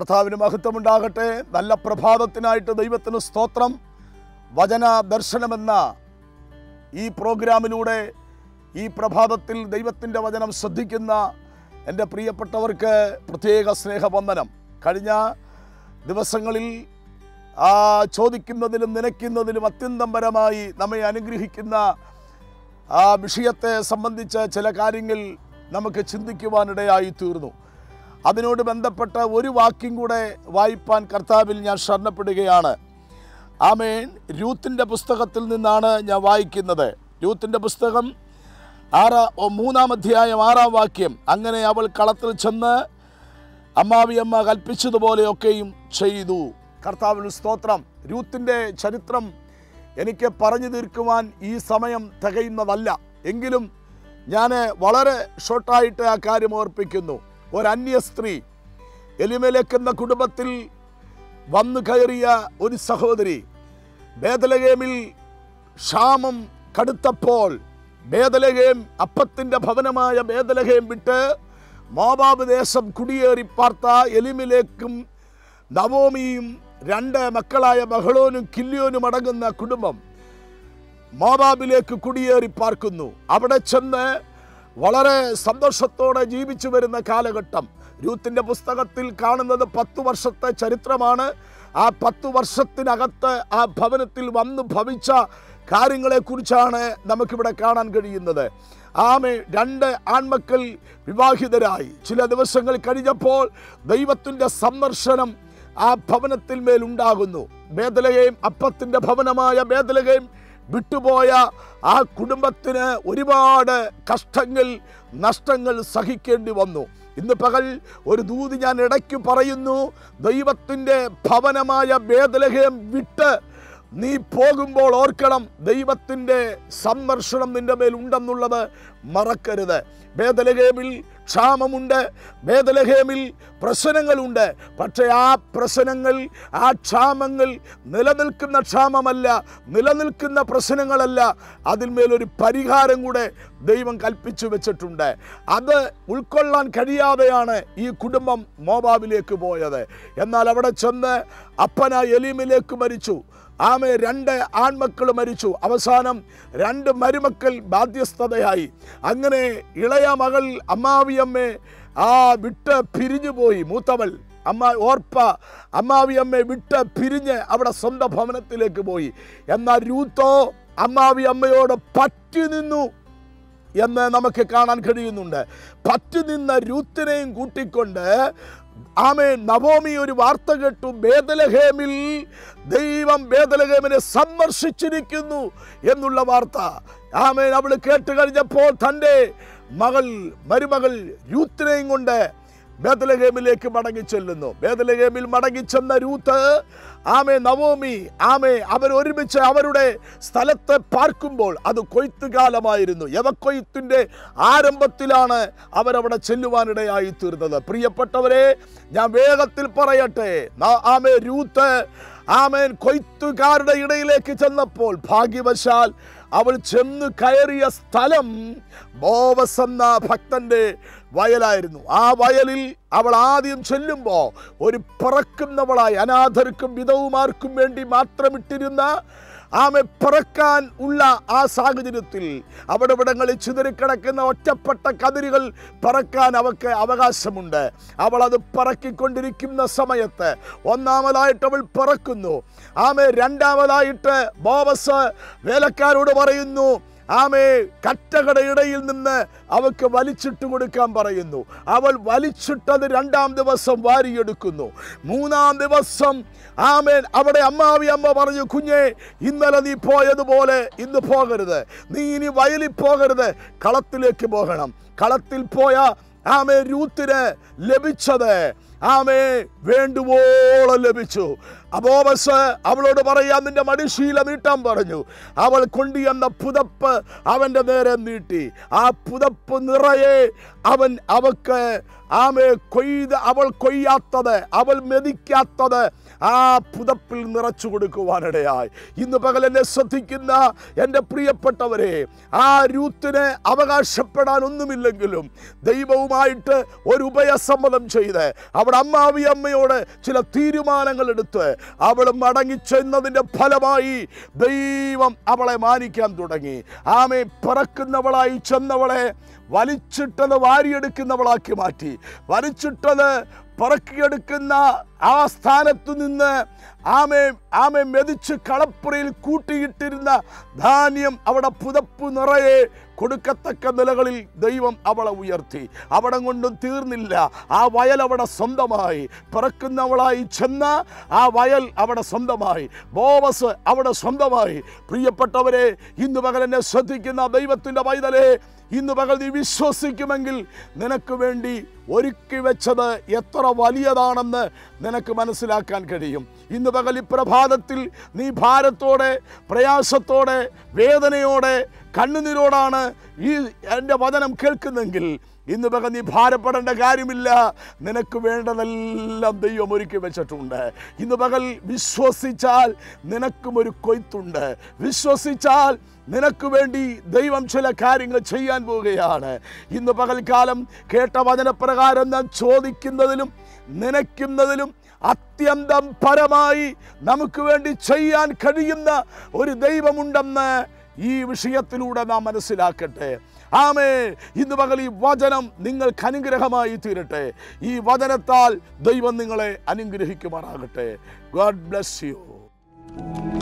കർത്താവിന് മഹത്വമുണ്ടാകട്ടെ നല്ല പ്രഭാതത്തിനായിട്ട് ദൈവത്തിന് സ്തോത്രം വചന ദർശനമെന്ന ഈ പ്രോഗ്രാമിലൂടെ ഈ പ്രഭാതത്തിൽ ദൈവത്തിൻ്റെ വചനം ശ്രദ്ധിക്കുന്ന എൻ്റെ പ്രിയപ്പെട്ടവർക്ക് പ്രത്യേക സ്നേഹവന്ദനം കഴിഞ്ഞ ദിവസങ്ങളിൽ ആ ചോദിക്കുന്നതിലും നനയ്ക്കുന്നതിലും അത്യന്തം പരമായി നമ്മെ അനുഗ്രഹിക്കുന്ന ആ വിഷയത്തെ സംബന്ധിച്ച ചില കാര്യങ്ങൾ നമുക്ക് ചിന്തിക്കുവാനിടയായി തീർന്നു അതിനോട് ബന്ധപ്പെട്ട ഒരു വാക്യം കൂടെ വായിപ്പാൻ കർത്താവിൽ ഞാൻ ശരണപ്പെടുകയാണ് ആമേൻ രൂത്തിൻ്റെ പുസ്തകത്തിൽ നിന്നാണ് ഞാൻ വായിക്കുന്നത് രൂത്തിൻ്റെ പുസ്തകം ആറാ ഓ, മൂന്നാം അധ്യായം ആറാം വാക്യം അങ്ങനെ അവൾ കളത്തിൽ ചെന്ന് അമ്മാവിയമ്മ കൽപ്പിച്ചതുപോലെയൊക്കെയും ചെയ്തു കർത്താവിന് സ്തോത്രം രൂത്തിൻ്റെ ചരിത്രം എനിക്ക് പറഞ്ഞു തീർക്കുവാൻ ഈ സമയം തികയുന്നതല്ല എങ്കിലും ഞാൻ വളരെ ഷോർട്ടായിട്ട് ആ കാര്യം ഓർപ്പിക്കുന്നു ഒരന്യ സ്ത്രീ എലിമേലേക്ക് എന്ന കുടുംബത്തിൽ വന്നു കയറിയ ഒരു സഹോദരി ബേദലഗേമിൽ ക്ഷാമം കടുത്തപ്പോൾ ബേദലഹേം അപ്പത്തിൻ്റെ ഭവനമായ ബേദലഹേം വിട്ട് മോബാബ് ദേശം കുടിയേറി പാർത്ത എലിമിലേക്കും നവോമിയും രണ്ട് മക്കളായ ബഹളോനും കില്ലിയോനും അടങ്ങുന്ന കുടുംബം മോബാബിലേക്ക് കുടിയേറി പാർക്കുന്നു അവിടെ ചെന്ന് വളരെ സന്തോഷത്തോടെ ജീവിച്ചു വരുന്ന കാലഘട്ടം രൂത്തിൻ്റെ പുസ്തകത്തിൽ കാണുന്നത് പത്തു വർഷത്തെ ചരിത്രമാണ് ആ പത്തു വർഷത്തിനകത്ത് ആ ഭവനത്തിൽ വന്നു ഭവിച്ച കാര്യങ്ങളെക്കുറിച്ചാണ് നമുക്കിവിടെ കാണാൻ കഴിയുന്നത് ആമെ രണ്ട് ആൺമക്കൾ വിവാഹിതരായി ചില ദിവസങ്ങൾ കഴിഞ്ഞപ്പോൾ ദൈവത്തിൻ്റെ സന്ദർശനം ആ ഭവനത്തിൽ മേലുണ്ടാകുന്നു ബേദലകയും അപ്പത്തിൻ്റെ ഭവനമായ ബേദലകയും വിട്ടുപോയ ആ കുടുംബത്തിന് ഒരുപാട് കഷ്ടങ്ങൾ നഷ്ടങ്ങൾ സഹിക്കേണ്ടി വന്നു ഇന്ന് പകൽ ഒരു ദൂത് ഞാൻ ഇടയ്ക്ക് പറയുന്നു ദൈവത്തിൻ്റെ ഭവനമായ ബേദലഹയം വിട്ട് നീ പോകുമ്പോൾ ഓർക്കണം ദൈവത്തിൻ്റെ സന്ദർശനം നിന്റെ മേൽ ഉണ്ടെന്നുള്ളത് മറക്കരുത് ബേദലഹേമിൽ ക്ഷാമമുണ്ട് ബേദലഹേമിൽ പ്രശ്നങ്ങളുണ്ട് പക്ഷേ ആ പ്രശ്നങ്ങൾ ആ ക്ഷാമങ്ങൾ നിലനിൽക്കുന്ന ക്ഷാമമല്ല നിലനിൽക്കുന്ന പ്രശ്നങ്ങളല്ല അതിന്മേലൊരു പരിഹാരം കൂടെ ദൈവം കൽപ്പിച്ചു വെച്ചിട്ടുണ്ട് അത് ഉൾക്കൊള്ളാൻ കഴിയാതെയാണ് ഈ കുടുംബം മോബാബിലേക്ക് പോയത് എന്നാൽ അവിടെ ചെന്ന് അപ്പന എലീമിലേക്ക് മരിച്ചു ആമെ രണ്ട് ആൺമക്കൾ മരിച്ചു അവസാനം രണ്ട് മരുമക്കൾ ബാധ്യസ്ഥതയായി അങ്ങനെ ഇളയ മകൾ അമ്മാവിയമ്മേ ആ വിട്ട് പിരിഞ്ഞു പോയി മൂത്തവൾ അമ്മ ഓർപ്പ അമ്മാവിയമ്മയെ വിട്ട് പിരിഞ്ഞ് അവിടെ സ്വന്തം ഭവനത്തിലേക്ക് പോയി എന്നാൽ രൂത്തോ അമ്മാവി അമ്മയോട് പറ്റി നിന്നു എന്ന് നമുക്ക് കാണാൻ കഴിയുന്നുണ്ട് പറ്റി നിന്ന രൂത്തിനെയും കൂട്ടിക്കൊണ്ട് ആമേ നവോമി ഒരു വാർത്ത കേട്ടു ബേദലഹേമിൽ ദൈവം ബേദലഹേമിനെ സന്ദർശിച്ചിരിക്കുന്നു എന്നുള്ള വാർത്ത ആമേൻ അവൾ കേട്ട് കഴിഞ്ഞപ്പോൾ തൻ്റെ മകൾ മരുമകൾ രൂത്തിനെയും കൊണ്ട് ബേദലഹേമിലേക്ക് മടങ്ങി ചെല്ലുന്നു ബേദലഹേമിൽ മടങ്ങിച്ചെന്ന രൂത്ത് ആമേ നവോമി ആമേ അവർ ഒരുമിച്ച് അവരുടെ സ്ഥലത്ത് പാർക്കുമ്പോൾ അത് കൊയ്ത്തുകാലമായിരുന്നു യവക്കൊയ്ത്തിൻ്റെ ആരംഭത്തിലാണ് അവരവിടെ ചെല്ലുവാനിടയായി തീർന്നത് പ്രിയപ്പെട്ടവരെ ഞാൻ വേഗത്തിൽ പറയട്ടെ ന- ആമേ രൂത്ത് ആമേൻ കൊയ്ത്തുകാരുടെ ഇടയിലേക്ക് ചെന്നപ്പോൾ ഭാഗ്യവശാൽ അവൾ ചെന്ന് കയറിയ സ്ഥലം ബോവസ് എന്ന ഭക്തന്റെ വയലായിരുന്നു ആ വയലിൽ അവൾ ആദ്യം ചെല്ലുമ്പോൾ ഒരു പിറക്കുന്നവളായി അനാഥർക്കും വിധവുമാർക്കും വേണ്ടി മാത്രം ഇട്ടിരുന്ന ആമെ പിറക്കാൻ ഉള്ള ആ സാഹചര്യത്തിൽ അവിടെ ഇവിടങ്ങളിൽ ചിതറിക്കിടക്കുന്ന ഒറ്റപ്പെട്ട കതിരുകൾ പറക്കാൻ അവൾക്ക് അവകാശമുണ്ട് അവൾ അത് പറക്കിക്കൊണ്ടിരിക്കുന്ന സമയത്ത് ഒന്നാമതായിട്ട് അവൾ പിറക്കുന്നു ആമെ രണ്ടാമതായിട്ട് ബോബസ് വേലക്കാരോട് പറയുന്നു ആമേ കറ്റകളുടെ ഇടയിൽ നിന്ന് അവൾക്ക് വലിച്ചിട്ട് കൊടുക്കാൻ പറയുന്നു അവൾ വലിച്ചിട്ടത് രണ്ടാം ദിവസം വാരിയെടുക്കുന്നു മൂന്നാം ദിവസം ആമേൻ അവിടെ അമ്മാവി അമ്മ പറഞ്ഞു കുഞ്ഞെ ഇന്നലെ നീ പോയതുപോലെ ഇന്ന് പോകരുത് നീ ഇനി വയലിൽ പോകരുത് കളത്തിലേക്ക് പോകണം കളത്തിൽ പോയ ആമേ രൂത്തിന് ലഭിച്ചത് ആമേ വേണ്ടുവോളം ലഭിച്ചു അബോബസ് അവളോട് പറയാൻ നിന്റെ മടിശീല നീട്ടാൻ പറഞ്ഞു അവൾ കൊണ്ടുവന്ന പുതപ്പ് അവൻ്റെ നേരെ നീട്ടി ആ പുതപ്പ് നിറയെ അവൻ അവക്ക് ആമേ കൊയ്ത് അവൾ കൊയ്യാത്തത് അവൾ മെതിക്കാത്തത് ആ പുതപ്പിൽ നിറച്ചു കൊടുക്കുവാനിടയായി ഇന്ന് പകൽ എന്നെ ശ്രദ്ധിക്കുന്ന എൻ്റെ പ്രിയപ്പെട്ടവരെ ആ രൂത്തിന് അവകാശപ്പെടാൻ ഒന്നുമില്ലെങ്കിലും ദൈവവുമായിട്ട് ഒരു ഉഭയസമ്മതം ചെയ്ത് അവിടെ അമ്മാവി അമ്മയോട് ചില തീരുമാനങ്ങൾ എടുത്ത് അവൾ മടങ്ങിച്ചെന്നതിൻ്റെ ഫലമായി ദൈവം അവളെ മാനിക്കാൻ തുടങ്ങി ആമെ പിറക്കുന്നവളായി ചെന്നവളെ വലിച്ചിട്ടത് വാരിയെടുക്കുന്നവളാക്കി മാറ്റി വലിച്ചിട്ടത് പറക്കിയെടുക്കുന്ന ആ സ്ഥാനത്തു നിന്ന് ആമെ ആമെ മെതിച്ച് കളപ്പുറയിൽ കൂട്ടിയിട്ടിരുന്ന ധാന്യം അവിടെ പുതപ്പ് നിറയെ കൊടുക്കത്തക്ക നിലകളിൽ ദൈവം അവളെ ഉയർത്തി അവിടെ കൊണ്ടും തീർന്നില്ല ആ വയൽ അവിടെ സ്വന്തമായി പിറക്കുന്നവളായി ചെന്ന ആ വയൽ അവിടെ സ്വന്തമായി ബോവസ് അവിടെ സ്വന്തമായി പ്രിയപ്പെട്ടവരെ ഇന്ന് പകൽ എന്നെ ശ്രദ്ധിക്കുന്ന ദൈവത്തിൻ്റെ പൈതലേ ഇന്ന് പകൽ നീ വിശ്വസിക്കുമെങ്കിൽ നിനക്ക് വേണ്ടി ഒരുക്കി വെച്ചത് എത്ര വലിയതാണെന്ന് നിനക്ക് മനസ്സിലാക്കാൻ കഴിയും ഇന്ന് പകൽ ഈ പ്രഭാതത്തിൽ നീ ഭാരത്തോടെ പ്രയാസത്തോടെ വേദനയോടെ കണ്ണുനീരോടാണ് ഈ എൻ്റെ വചനം കേൾക്കുന്നെങ്കിൽ ഇന്ന് പകൽ നീ ഭാരപ്പെടേണ്ട കാര്യമില്ല നിനക്ക് വേണ്ടതെല്ലാം ദൈവം ഒരുക്കി വെച്ചിട്ടുണ്ട് ഇന്ന് പകൽ വിശ്വസിച്ചാൽ നിനക്കും ഒരു കൊയ്ത്തുണ്ട് വിശ്വസിച്ചാൽ നിനക്ക് വേണ്ടി ദൈവം ചില കാര്യങ്ങൾ ചെയ്യാൻ പോവുകയാണ് ഇന്ന് പകൽക്കാലം കേട്ട വചനപ്രകാരം നാം ചോദിക്കുന്നതിലും നനയ്ക്കുന്നതിലും അത്യന്തം പരമായി നമുക്ക് വേണ്ടി ചെയ്യാൻ കഴിയുന്ന ഒരു ദൈവമുണ്ടെന്ന് ഈ വിഷയത്തിലൂടെ നാം മനസ്സിലാക്കട്ടെ ആമേ ഇന്ന് പകൽ ഈ വചനം നിങ്ങൾക്ക് അനുഗ്രഹമായി തീരട്ടെ ഈ വചനത്താൽ ദൈവം നിങ്ങളെ അനുഗ്രഹിക്കുമാറാകട്ടെ ഗോഡ് ബ്ലെസ് യു